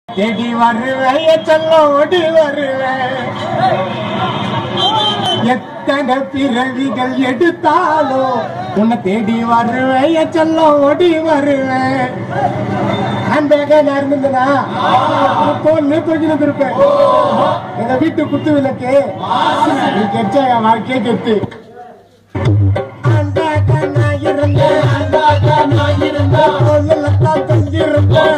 தேடி வருவேன் சொல்ல ஓடி வருவேன் எத்தனை பிறவிகள் எடுத்தாலும் உன்னை தேடி வருவேன் சொல்ல ஓடி வருவேன் அந்த நான் இருந்ததுனா பொண்ணு தூக்கி இருப்பேன் எங்க வீட்டு குத்து விளக்கு நீ கெச்ச என் வாழ்க்கையே கெத்து அந்த நான் இருந்தேன் பொண்ணுலத்தான் தொங்கி இருப்பேன்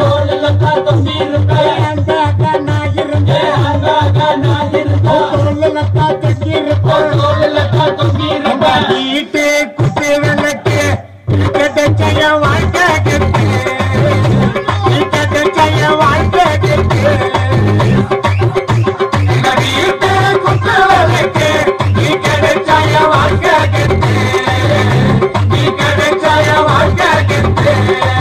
அந்த நான் இருந்தேன் பொண்ணுலத்தான் தொங்கி இருப்பேன் நம்ம வீட்டு குத்து விளக்கு கிடைச்ச வாழ்க்கை கெத்து கிடைச்ச வாழ்க்கை கெத்து எங்க வீட்டு குத்து விளக்கு நீ கிடைச்ச வாழ்க்கை கெத்து நீ கிடைச்ச வாழ்க்கை கெத்து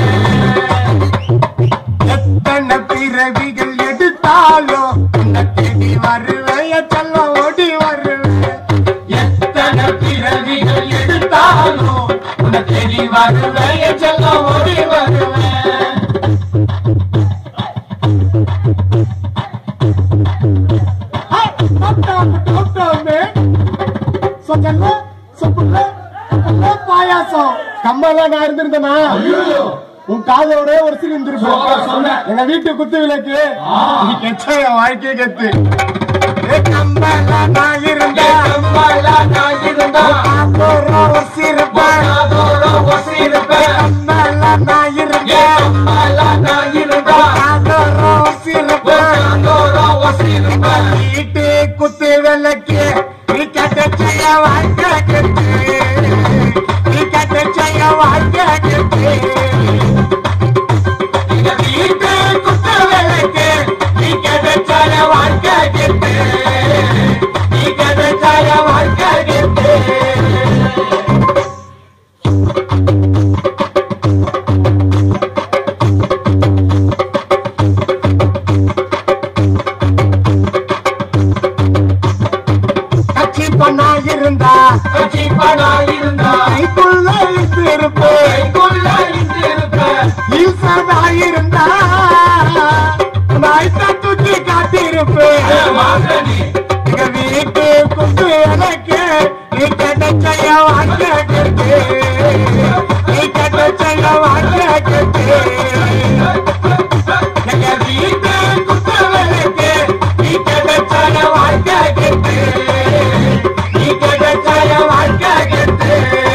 எத்தனை பிறவிகள் எடுத்தாலும் உன்னை தேடி வருவேன் சொல்ல ஓடி வருவேன் எத்தனை பிறவிகள் எடுத்தாலும் உன்னை தேடி வருவேன் சொல்ல ஓடி வருவேன் பாயாசம் கம்பெல்லாம் நான் இருந்திருந்தேனா உன் காதோட ஒரு சிறு இருந்திருப்பேன் எங்க வீட்டு குத்து விளக்கு நீ கெச்ச என் வாழ்க்கையை கெத்து ஏ கம்பெல்லாம் நான் இருந்தேன் காதோட ஒரு சிறுப்பேன் கம்பெல்லாம் நான் இருந்தேன் காதோட ஒரு சிறுப்பேன் வீட்டு குத்து விளக்கு நீ கெட்ட வாழ்க்கை கெத்து நீ கெட்ட வாழ்க்கை கெத்து எங்க வீட்டு குத்து விளக்கு நீ கெட்ட வாழ்க்கை கெத்து நீ கெட்ட வாழ்க்கை கெத்து கட்சி பண்ணா இருந்தா கட்சி பண்ணா இருந்தா கைக்குள்ள இழுத்து இருப்பேன் கைக்குள்ள இழுத்து இருப்பேன் ஈசனா இருந்தா நாய்த்தா தூக்கி காட்டியிருப்பேன் எங்க வீட்டு குத்து எனக்கு நீ கிடைச்ச வாங்க கெட்டு நீ கிடைச்ச வாங்க கெட்டு எங்க வீட்டு குத்து எனக்கு நீ கிடைச்ச வாழ்க்கை கெட்டு நீ கிடைச்ச வாழ்க்கை கெட்டு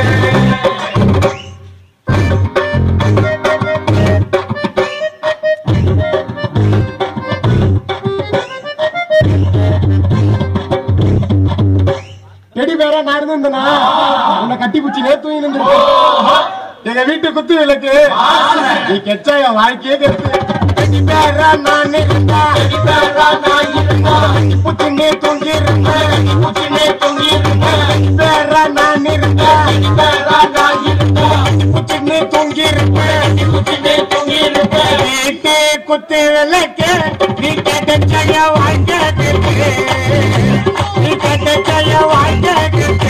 செடி பேரா நான் இருந்திருந்தனா உன்னை கட்டி பிடிச்சி நேத்து இருந்திருப்பேன் எங்க வீட்டு குத்து விளக்கு நீ கெச்சா என் வாழ்க்கையே கெத்து செடி பேரா நான் இருந்தா செடி பேரா நான் இருந்தா புச்சி நீ தூங்கி இருந்தேன் புச்சி நீ தூங்கி இருந்தேன் பேரா நான் இருந்தா செடி பேரா நான் இருந்தா புச்சி நீ தூங்கி இருப்பேன் புச்சி நீ தூங்கி இருப்பேன் வீட்டு குத்து விளக்கு நீ கெச்சா என் வாழ்க்கை கெத்து நீ கெட்ட வாழ்க்கை கெட்டு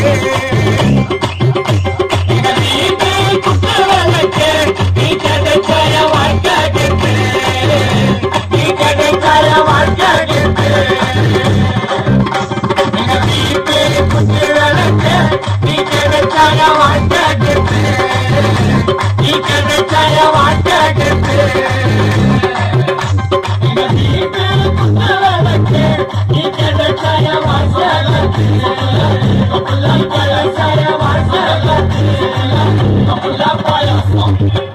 எங்க வீட்டு குத்து விளக்கு நீ கெட்ட வாழ்க்கை கெட்டு நீ கெட்ட வாழ்க்கை கெட்டு எங்க வீட்டு குத்து விளக்கு நீ கெட்ட வாழ்க்கை கெட்டு நீ கெட்ட வாழ்க்கை கெட்டு எங்க வீட்டு குத்து விளக்கு நீ கெட்ட வாழ்க்கை கெட்டு அப்பெல்லாம் பழசாய வாழ்க்கை கெட்டு அப்பெல்லாம் பழசம்